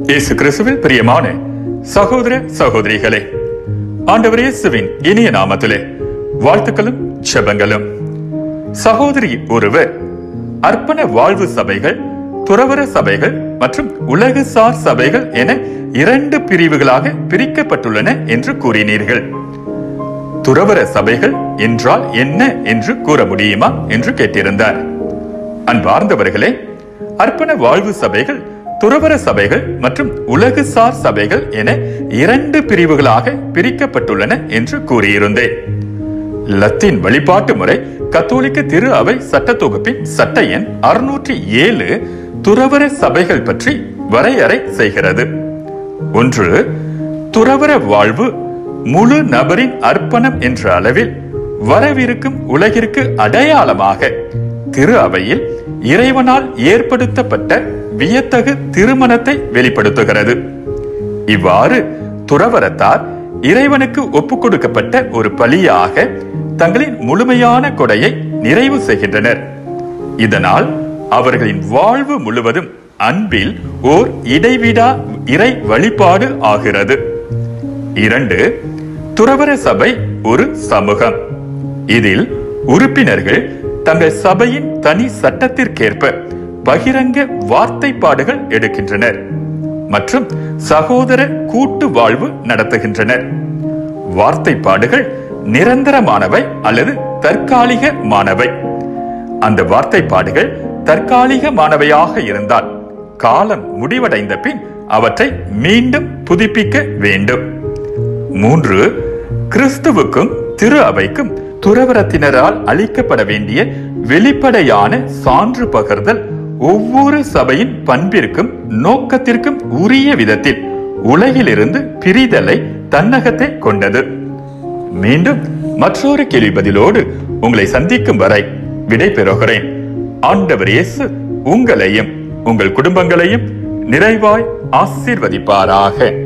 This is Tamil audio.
இயேசு கிறிஸ்துவில் பிரியமான சகோதர சகோதரிகளே ஆண்டவர் இயேசுவின் இனிய நாமத்திலே வாழ்த்துக்களும் ஜெபங்களும் சகோதரி ஒருவர் அர்ப்பண வாழ்வு சபைகள் துறவர சபைகள் மற்றும் உலகசார் சபைகள் என இரண்டு பிரிவுகளாக பிரிக்கப்பட்டுள்ளன என்று கூறினீர்கள் துறவர சபைகள் என்றால் என்ன என்று கூற முடியுமா என்று கேட்டிருந்தார் அன்பார்ந்தவர்களே அர்ப்பண வாழ்வு சபைகள் துறவர சபைகள் மற்றும் உலகசார் சபைகள் என இரண்டு பிரிவுகளாக பிரிக்கப்பட்டுள்ளன என்று கூறியிருந்தேன் லத்தீன் வழிபாட்டு முறை கத்தோலிக்க திரு அவை சட்ட தொகுப்பின் சட்ட எண் அறுநூற்றி ஏழு துறவர சபைகள் பற்றி வரையறை செய்கிறது ஒன்று துறவர வாழ்வு முழு நபரின் அர்ப்பணம் என்ற அளவில் வரவிருக்கும் உலகிற்கு அடையாளமாக திரு அவையில் இறைவனால் ஏற்படுத்தப்பட்ட வியத்தகு திருமணத்தை வெளிப்படுத்துகிறது இவ்வாறு துறவரத்தார் இறைவனுக்கு ஒப்புக் கொடுக்கப்பட்ட ஒரு பலியாக தங்களின் முழுமையான கொடையை நிறைவு செய்கின்றனர் இதனால் அவர்களின் வாழ்வு முழுவதும் அன்பில் ஓர் இடைவிடா இறை வழிபாடு ஆகிறது இரண்டு துறவர சபை ஒரு சமூகம் இதில் உறுப்பினர்கள் தங்கள் சபையின் தனி சட்டத்திற்கேற்ப பகிரங்க வார்த்தைப்பாடுகள் எடுக்கின்றனர் மற்றும் சகோதர கூட்டு வாழ்வு நடத்துகின்றனர் வார்த்தைப்பாடுகள் நிரந்தரமானவை அல்லது தற்காலிகமானவை அந்த வார்த்தைப்பாடுகள் தற்காலிகமானவையாக இருந்தால் காலம் முடிவடைந்த பின் அவற்றை மீண்டும் புதுப்பிக்க வேண்டும் மூன்று கிறிஸ்துவுக்கும் திரு அவைக்கும் துறவரத்தினரால் அளிக்கப்பட வேண்டிய வெளிப்படையான சான்று பகர்தல் ஒவ்வொரு சபையின் பண்பிற்கும் நோக்கத்திற்கும் உரிய விதத்தில் உலகிலிருந்து பிரிதலை தன்னகத்தை கொண்டது மீண்டும் மற்றொரு கேள்வி பதிலோடு உங்களை சந்திக்கும் வரை விடை பெறுகிறேன் ஆண்டவர் இயேசு உங்களையும் உங்கள் குடும்பங்களையும் நிறைவாய் ஆசீர்வதிப்பாராக